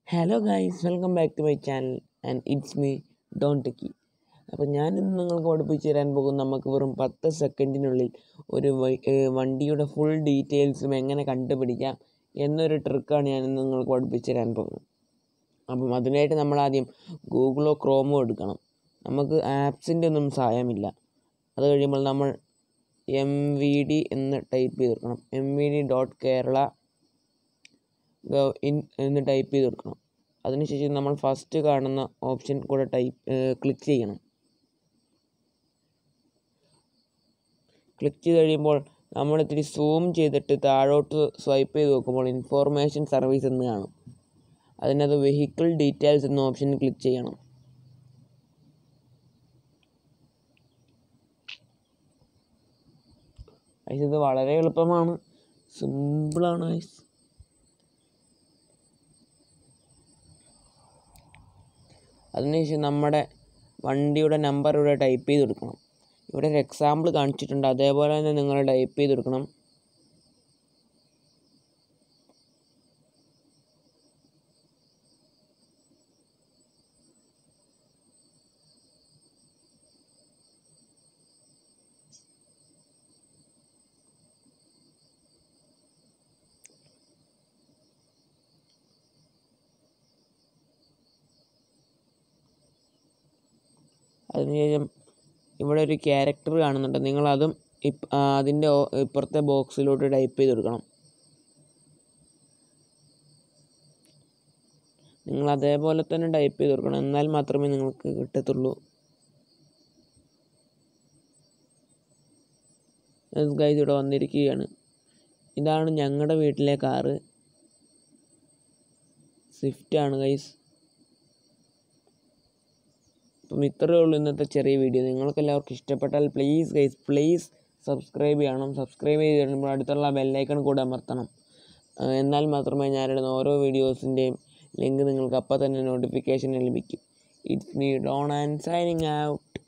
hello guys welcome back to my channel and it's me Don techie അപ്പോൾ ഞാൻ ഇന്ന് നിങ്ങൾക്ക് പഠിപ്പിച്ചു തരാൻ പോകും നമുക്ക് വെറും പത്ത് സെക്കൻഡിനുള്ളിൽ ഒരു വൈ- ഏ, വണ്ടിയുടെ ഫുൾ ഡീറ്റെയിൽസും എങ്ങനെ കണ്ടുപിടിക്കാം എന്നൊരു ട്രിക്കാണ് ഞാൻ ഇന്ന് നിങ്ങൾക്ക് പഠിപ്പിച്ചു തരാൻ പോകുന്നത് അപ്പം അതിനായിട്ട് നമ്മൾ ആദ്യം ഗൂഗിളോ ക്രോമോ എടുക്കണം നമുക്ക് ആപ്സിൻ്റെ ഒന്നും സഹായമില്ല അത് കഴിയുമ്പോൾ നമ്മൾ എം വി ഡി എന്ന് ടൈപ്പ് ചെയ്ത് കൊടുക്കണം M V D dot Kerala gov in എന്ന് ടൈപ്പ് ചെയ്ത് കൊടുക്കണം അതിനുശേഷം നമ്മൾ ഫസ്റ്റ് കാണുന്ന ഓപ്ഷൻ കൂടെ ടൈപ്പ് ക്ലിക്ക് ചെയ്യണം ക്ലിക്ക് ചെയ്ത് കഴിയുമ്പോൾ നമ്മൾ ഇത്തിരി സൂം ചെയ്തിട്ട് താഴോട്ട് സ്വൈപ്പ് ചെയ്ത് നോക്കുമ്പോൾ ഇൻഫോർമേഷൻ സർവീസ് എന്ന് കാണും അതിനകത്ത് വെഹിക്കിൾ ഡീറ്റെയിൽസ് എന്ന ഓപ്ഷൻ ക്ലിക്ക് ചെയ്യണം Guys, ഇത് വളരെ എളുപ്പമാണ് സിമ്പിളാണ് ഗൈസ് അതിനുശേഷം നമ്മുടെ വണ്ടിയുടെ നമ്പർ ഇവിടെ ടൈപ്പ് ചെയ്ത് കൊടുക്കണം ഇവിടെ ഒരു എക്സാമ്പിൾ കാണിച്ചിട്ടുണ്ട് അതേപോലെ തന്നെ നിങ്ങൾ ടൈപ്പ് ചെയ്ത് കൊടുക്കണം അതിനുശേഷം ഇവിടെ ഒരു ക്യാരക്ടർ കാണുന്നുണ്ട് നിങ്ങളതും ഇപ്പ് അതിൻ്റെ ഓ- ഇപ്പുറത്തെ ബോക്സിലോട്ട് ടൈപ്പ് ചെയ്ത് കൊടുക്കണം നിങ്ങൾ അതേപോലെ തന്നെ ടൈപ്പ് ചെയ്ത് കൊടുക്കണം എന്നാൽ മാത്രമേ നിങ്ങൾക്ക് കിട്ടത്തുള്ളൂ ഗൈസ് ഇവിടെ വന്നിരിക്കുകയാണ് ഇതാണ് ഞങ്ങളുടെ വീട്ടിലെ കാറ് സ്വിഫ്റ്റ് ആണ് ഗൈസ് അപ്പം ഇത്രയേ ഉള്ളൂ ഇന്നത്തെ ചെറിയ വീഡിയോ നിങ്ങൾക്ക് എല്ലാവർക്കും ഇഷ്ടപ്പെട്ടാൽ പ്ലീസ് ഗൈസ് പ്ലീസ് സബ്സ്ക്രൈബ് ചെയ്യണം സബ്സ്ക്രൈബ് ചെയ്ത് കഴിയുമ്പോൾ അടുത്തുള്ള ബെല്ലൈക്കൺ കൂടെ അമർത്തണം ആ, എന്നാൽ മാത്രമേ ഞാനിടുന്ന ഓരോ വീഡിയോസിൻ്റെയും ലിങ്ക് നിങ്ങൾക്ക് അപ്പം തന്നെ നോട്ടിഫിക്കേഷൻ ലഭിക്കും it's me Don and signing out